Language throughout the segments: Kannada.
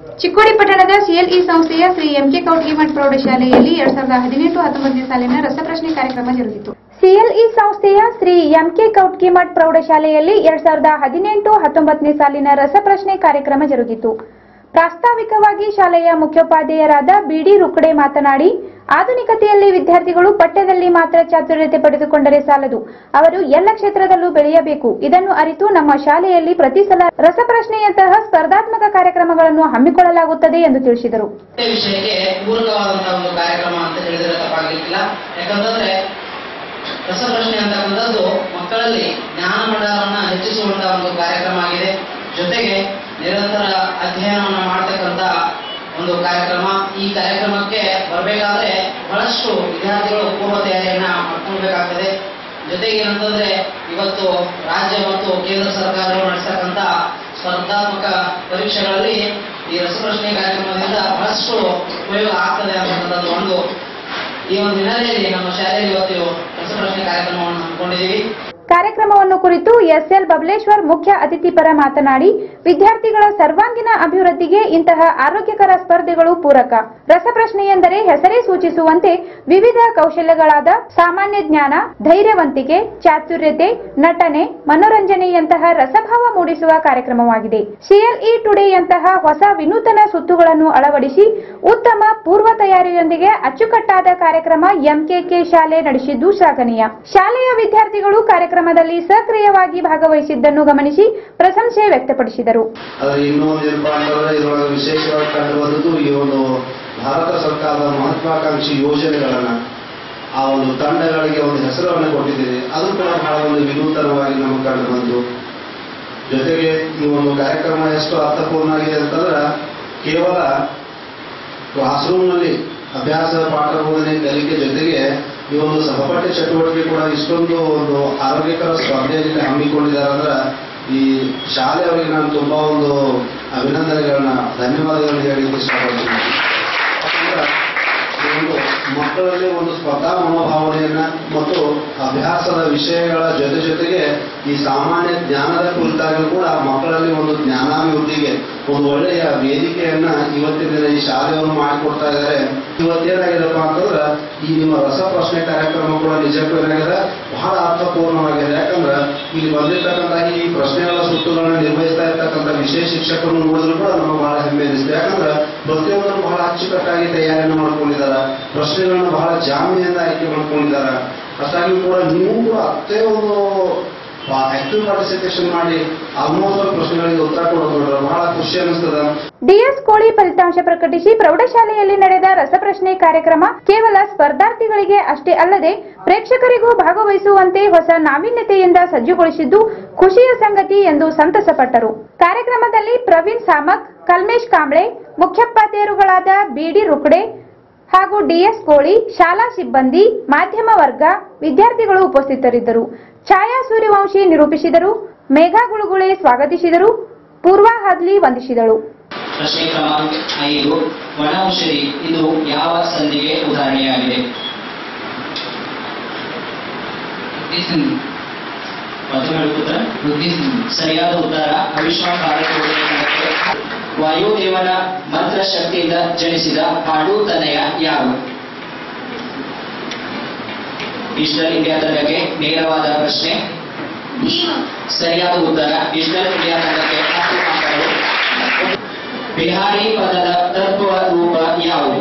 ಚಿಕ್ಕೋಡಿ ಪಟ್ಟಣದ ಸಿಎಲ್ಇ ಸಂಸ್ಥೆಯ ಶ್ರೀ ಎಂಕೆ ಕೌಟ್ಗಿಮಠ್ ಪ್ರೌಢಶಾಲೆಯಲ್ಲಿ ಎರಡ್ ಸಾವಿರದ ಹದಿನೆಂಟು ಹತ್ತೊಂಬತ್ತನೇ ಸಾಲಿನ ರಸಪ್ರಶ್ನೆ ಕಾರ್ಯಕ್ರಮ ಜರುಗಿತು ಸಿಎಲ್ಇ ಸಂಸ್ಥೆಯ ಶ್ರೀ ಎಂಕೆ ಕೌಟ್ಗಿಮಠ್ ಪ್ರೌಢಶಾಲೆಯಲ್ಲಿ ಎರಡ್ ಸಾವಿರದ ಹದಿನೆಂಟು ಹತ್ತೊಂಬತ್ತನೇ ಸಾಲಿನ ರಸಪ್ರಶ್ನೆ ಕಾರ್ಯಕ್ರಮ ಜರುಗಿತು ಪ್ರಾಸ್ತಾವಿಕವಾಗಿ ಶಾಲೆಯ ಮುಖ್ಯೋಪಾಧ್ಯಾಯರಾದ ಬಿಡಿ ರುಕ್ಕಡೆ ಮಾತನಾಡಿ ಆಧುನಿಕತೆಯಲ್ಲಿ ವಿದ್ಯಾರ್ಥಿಗಳು ಪಠ್ಯದಲ್ಲಿ ಮಾತ್ರ ಚಾತುರ್ಯತೆ ಪಡೆದುಕೊಂಡರೆ ಸಾಲದು ಅವರು ಎಲ್ಲ ಕ್ಷೇತ್ರದಲ್ಲೂ ಬೆಳೆಯಬೇಕು ಇದನ್ನು ಅರಿತು ನಮ್ಮ ಶಾಲೆಯಲ್ಲಿ ಪ್ರತಿ ಸಲ ರಸಪ್ರಶ್ನೆಯಂತಹ ಸ್ಪರ್ಧಾತ್ಮಕ ಕಾರ್ಯಕ್ರಮಗಳನ್ನು ಹಮ್ಮಿಕೊಳ್ಳಲಾಗುತ್ತದೆ ಎಂದು ತಿಳಿಸಿದರು ಈ ವಿಷಯಕ್ಕೆ ಪೂರಕವಾದಂತಹ ಒಂದು ಕಾರ್ಯಕ್ರಮ ಅಂತ ಹೇಳಿದ್ರೆ ತಪ್ಪಾಗಲಿಕ್ಕಿಲ್ಲ ಯಾಕಂತಂದ್ರೆ ರಸಪ್ರಶ್ನೆ ಅಂತಕ್ಕಂಥದ್ದು ಮಕ್ಕಳಲ್ಲಿ ಜ್ಞಾನ ಮಂಡಲವನ್ನ ಹೆಚ್ಚಿಸುವಂತಹ ಒಂದು ಕಾರ್ಯಕ್ರಮ ಆಗಿದೆ ಜೊತೆಗೆ ನಿರಂತರ ಅಧ್ಯಯನವನ್ನ ಮಾಡ್ತಕ್ಕಂತ ಒಂದು ಕಾರ್ಯಕ್ರಮ ಈ ಕಾರ್ಯಕ್ರಮಕ್ಕೆ ಬರಬೇಕಾದ್ರೆ ಬಹಳಷ್ಟು ವಿದ್ಯಾರ್ಥಿಗಳು ಪೂರ್ವ ತಯಾರಿಯನ್ನ ಮಾಡ್ಕೊಳ್ಬೇಕಾಗ್ತದೆ ಜೊತೆಗೆ ಏನಂತಂದ್ರೆ ಇವತ್ತು ರಾಜ್ಯ ಮತ್ತು ಕೇಂದ್ರ ಸರ್ಕಾರಗಳು ನಡೆಸತಕ್ಕಂತ ಸ್ಪರ್ಧಾತ್ಮಕ ಪರೀಕ್ಷೆಗಳಲ್ಲಿ ಈ ರಸಪ್ರಶ್ನೆ ಕಾರ್ಯಕ್ರಮದಿಂದ ಬಹಳಷ್ಟು ಉಪಯೋಗ ಆಗ್ತದೆ ಅನ್ನತಕ್ಕಂಥದ್ದು ಒಂದು ಈ ಒಂದು ಹಿನ್ನೆಲೆಯಲ್ಲಿ ನಮ್ಮ ಶಾಲೆಯಲ್ಲಿ ಇವತ್ತು ರಸಪ್ರಶ್ನೆ ಕಾರ್ಯಕ್ರಮವನ್ನು ಹಮ್ಮಿಕೊಂಡಿದ್ದೀವಿ ಕಾರ್ಯಕ್ರಮವನ್ನು ಕುರಿತು ಎಸ್ಎಲ್ ಬಬಲೇಶ್ವರ್ ಮುಖ್ಯ ಅತಿಥಿ ಪರ ಮಾತನಾಡಿ ವಿದ್ಯಾರ್ಥಿಗಳ ಸರ್ವಾಂಗೀಣ ಅಭಿವೃದ್ಧಿಗೆ ಇಂತಹ ಆರೋಗ್ಯಕರ ಸ್ಪರ್ಧೆಗಳು ಪೂರಕ ರಸಪ್ರಶ್ನೆ ಎಂದರೆ ಹೆಸರೇ ಸೂಚಿಸುವಂತೆ ವಿವಿಧ ಕೌಶಲ್ಯಗಳಾದ ಸಾಮಾನ್ಯ ಜ್ಞಾನ ಧೈರ್ಯವಂತಿಕೆ ಚಾತುರ್ಯತೆ ನಟನೆ ಮನೋರಂಜನೆಯಂತಹ ರಸಭಾವ ಮೂಡಿಸುವ ಕಾರ್ಯಕ್ರಮವಾಗಿದೆ ಸಿಎಲ್ಇ ಟುಡೆಯಂತಹ ಹೊಸ ವಿನೂತನ ಸುತ್ತುಗಳನ್ನು ಅಳವಡಿಸಿ ಉತ್ತಮ ಪೂರ್ವ ತಯಾರಿಯೊಂದಿಗೆ ಅಚ್ಚುಕಟ್ಟಾದ ಕಾರ್ಯಕ್ರಮ ಎಂಕೆಕೆ ಶಾಲೆ ನಡೆಸಿದ್ದು ಶ್ಲಾಘನೀಯ ಶಾಲೆಯ ವಿದ್ಯಾರ್ಥಿಗಳು ಕಾರ್ಯಕ್ರಮದಲ್ಲಿ ಸಕ್ರಿಯವಾಗಿ ಭಾಗವಹಿಸಿದ್ದನ್ನು ಗಮನಿಸಿ ಪ್ರಶಂಸೆ ವ್ಯಕ್ತಪಡಿಸಿದರು ಆದರೆ ಇನ್ನೊಂದು ಏನಪ್ಪಾ ಅಂತಂದ್ರೆ ಇದರೊಳಗೆ ವಿಶೇಷವಾಗಿ ಕಂಡುಬಂದದ್ದು ಈ ಒಂದು ಭಾರತ ಸರ್ಕಾರದ ಮಹತ್ವಾಕಾಂಕ್ಷಿ ಯೋಜನೆಗಳನ್ನ ಆ ಒಂದು ತಂಡಗಳಿಗೆ ಒಂದು ಹೆಸರನ್ನು ಕೊಟ್ಟಿದ್ದೀರಿ ಅದು ಕೂಡ ಬಹಳ ಒಂದು ವಿನೂತನವಾಗಿ ನಮಗೆ ಕಂಡು ಬಂತು ಜೊತೆಗೆ ಈ ಒಂದು ಕಾರ್ಯಕ್ರಮ ಎಷ್ಟು ಅರ್ಥಪೂರ್ಣ ಆಗಿದೆ ಅಂತಂದ್ರೆ ಕೇವಲ ಕ್ಲಾಸ್ ರೂಮ್ನಲ್ಲಿ ಅಭ್ಯಾಸ ಪಾಠ ಬೋಧನೆ ಕಲಿಕೆ ಜೊತೆಗೆ ಈ ಒಂದು ಸಹಪಾಠ್ಯ ಚಟುವಟಿಕೆ ಕೂಡ ಇಷ್ಟೊಂದು ಒಂದು ಆರೋಗ್ಯಕರ ಸ್ಪರ್ಧೆಯಲ್ಲಿ ಹಮ್ಮಿಕೊಂಡಿದ್ದಾರೆ ಅಂದ್ರೆ ಈ ಶಾಲೆಯವರಿಗೆ ನಾನು ತುಂಬಾ ಒಂದು ಅಭಿನಂದನೆಗಳನ್ನ ಧನ್ಯವಾದಗಳನ್ನ ಹೇಳಲಿಕ್ಕೆ ಇಷ್ಟಪಡ್ತೀನಿ ಯಾಕಂದ್ರೆ ಈ ಒಂದು ಮಕ್ಕಳಲ್ಲಿ ಒಂದು ಸ್ಪರ್ಧಾ ಮನೋಭಾವನೆಯನ್ನ ಮತ್ತು ಅಭ್ಯಾಸದ ವಿಷಯಗಳ ಜೊತೆ ಜೊತೆಗೆ ಈ ಸಾಮಾನ್ಯ ಜ್ಞಾನದ ಕುರಿತಾಗಿ ಕೂಡ ಮಕ್ಕಳಲ್ಲಿ ಒಂದು ಜ್ಞಾನಾಭಿವೃದ್ಧಿಗೆ ಒಂದು ಒಳ್ಳೆಯ ವೇದಿಕೆಯನ್ನ ಇವತ್ತಿನ ದಿನ ಈ ಶಾಲೆಯವರು ಮಾಡಿಕೊಡ್ತಾ ಇದ್ದಾರೆ ಇವತ್ತೇನಾಗಿದೆಪ್ಪ ಅಂತಂದ್ರೆ ಈ ನಿಮ್ಮ ರಸಪ್ರಶ್ನೆ ಕಾರ್ಯಕ್ರಮ ಕೂಡ ನಿಜಕ್ಕೂ ಏನಾಗಿದೆ ಬಹಳ ಅರ್ಥಪೂರ್ಣವಾಗಿದೆ ಯಾಕಂದ್ರೆ ಇಲ್ಲಿ ಬಂದಿರ್ತಕ್ಕಂಥ ಈ ಪ್ರಶ್ನೆಗಳ ಸುತ್ತುಗಳನ್ನ ನಿರ್ವಹಿಸ್ತಾ ಇರ್ತಕ್ಕಂಥ ವಿಶೇಷ ಶಿಕ್ಷಕರು ನೋಡಿದ್ರು ಕೂಡ ನಮಗೆ ಬಹಳ ಹೆಮ್ಮೆ ಅನಿಸುತ್ತೆ ಯಾಕಂದ್ರೆ ಪ್ರತಿಯೊಬ್ಬರು ಬಹಳ ಅಚ್ಚುಕಟ್ಟಾಗಿ ತಯಾರಿಯನ್ನು ಮಾಡ್ಕೊಂಡಿದ್ದಾರೆ ಪ್ರಶ್ನೆಗಳನ್ನ ಬಹಳ ಜಾಮೀನಿಂದ ಆಯ್ಕೆ ಮಾಡ್ಕೊಂಡಿದ್ದಾರೆ ಅಷ್ಟಾಗಿ ಕೂಡ ನೀವು ಕೂಡ ಅಷ್ಟೇ ಒಂದು ಆಕ್ಟಿವ್ ಪಾರ್ಟಿಸಿಪೇಷನ್ ಮಾಡಿ ಆಲ್ಮೋಸ್ಟ್ ಪ್ರಶ್ನೆಗಳಿಗೆ ಉತ್ತರ ಕೊಡೋದು ಬಹಳ ಖುಷಿ ಅನಿಸ್ತದ ಡಿಎಸ್ ಕೋಳಿ ಫಲಿತಾಂಶ ಪ್ರಕಟಿಸಿ ಪ್ರೌಢಶಾಲೆಯಲ್ಲಿ ನಡೆದ ರಸಪ್ರಶ್ನೆ ಕಾರ್ಯಕ್ರಮ ಕೇವಲ ಸ್ಪರ್ಧಾರ್ಥಿಗಳಿಗೆ ಅಷ್ಟೇ ಅಲ್ಲದೆ ಪ್ರೇಕ್ಷಕರಿಗೂ ಭಾಗವಹಿಸುವಂತೆ ಹೊಸ ನಾವೀನ್ಯತೆಯಿಂದ ಸಜ್ಜುಗೊಳಿಸಿದ್ದು ಖುಷಿಯ ಸಂಗತಿ ಎಂದು ಸಂತಸಪಟ್ಟರು ಕಾರ್ಯಕ್ರಮದಲ್ಲಿ ಪ್ರವೀಣ್ ಸಾಮಕ್ ಕಲ್ಮೇಶ್ ಕಾಂಬ್ಳೆ ಮುಖ್ಯೋಪಾಧ್ಯಾಯರುಗಳಾದ ಬಿಡಿ ರುಕ್ಡೆ ಹಾಗೂ ಡಿಎಸ್ ಕೋಳಿ ಶಾಲಾ ಸಿಬ್ಬಂದಿ ಮಾಧ್ಯಮ ವರ್ಗ ವಿದ್ಯಾರ್ಥಿಗಳು ಉಪಸ್ಥಿತರಿದ್ದರು ಛಾಯಾ ಸೂರ್ಯವಂಶಿ ನಿರೂಪಿಸಿದರು ಮೇಘಾ ಗುಳುಗುಳೆ ಸ್ವಾಗತಿಸಿದರು ಪೂರ್ವಾ ಹದ್ಲಿ ವಂದಿಸಿದಳು ಪ್ರಶ್ನೆ ಕ್ರಮಾಂಕ ಐದು ಒಣ ಔಷಧಿ ಇದು ಯಾವ ಸಂಧಿಗೆ ಉದಾಹರಣೆಯಾಗಿದೆ ಮತ್ತೊಮ್ಮೆ ಉತ್ತರ ಸರಿಯಾದ ಉತ್ತರ ಅವಿಶ್ವಾಸ ವಾಯುದೇವನ ಮಂತ್ರ ಶಕ್ತಿಯಿಂದ ಜನಿಸಿದ ಹಾಡು ತನಯ ಯಾರು ಡಿಜಿಟಲ್ ಇಂಡಿಯಾ ತಂಡಕ್ಕೆ ನೇರವಾದ ಪ್ರಶ್ನೆ ಸರಿಯಾದ ಉತ್ತರ ಡಿಜಿಟಲ್ ಇಂಡಿಯಾ ತಂಡಕ್ಕೆ ಹತ್ತು ಅಂಕಗಳು ಬಿಹಾರಿ ಪದದ ತತ್ವ ರೂಪ ಯಾವುದು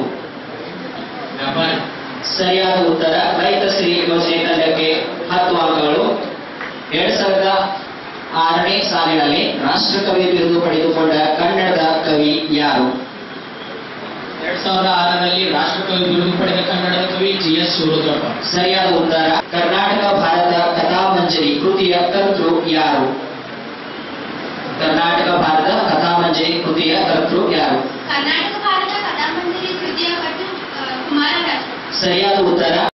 ಸರಿಯಾದ ಉತ್ತರ ರೈತ ಶ್ರೀ ಯೋಜನೆ ತಂಡಕ್ಕೆ ಹತ್ತು ಅಂಕಗಳು ಎರಡ್ ಸಾವಿರದ ಆರನೇ ಸಾಲಿನಲ್ಲಿ ರಾಷ್ಟ್ರಕವಿ ಬಿರುದು ಪಡೆದುಕೊಂಡ ಕನ್ನಡದ ಕವಿ ಯಾರು ಎರಡ್ ಸಾವಿರದ ಆರರಲ್ಲಿ ರಾಷ್ಟ್ರಕವಿ ಬಿರುದು ಪಡೆದ ಕನ್ನಡದ ಕವಿ ಜಿ ಎಸ್ ಶಿವರುದ್ರಪ್ಪ ಸರಿಯಾದ ಉತ್ತರ ಕರ್ನಾಟಕ ಭಾರತ ಕಥಾಮಂಜರಿ ಕೃತಿಯ ಕರ್ತೃ ಯಾರು ಕರ್ನಾಟಕ ಭಾರತ ಕಥಾಮಂಜರಿ ಕೃತಿಯ ಕರ್ತೃ ಯಾರು ಕರ್ನಾಟಕ ಭಾರತ ಕಥಾಮಂಜರಿ ಕೃತಿಯ ಕಟ್ಟು ಕುಮಾರರಾಜ ಸರಿಯಾದ ಉತ್ತರ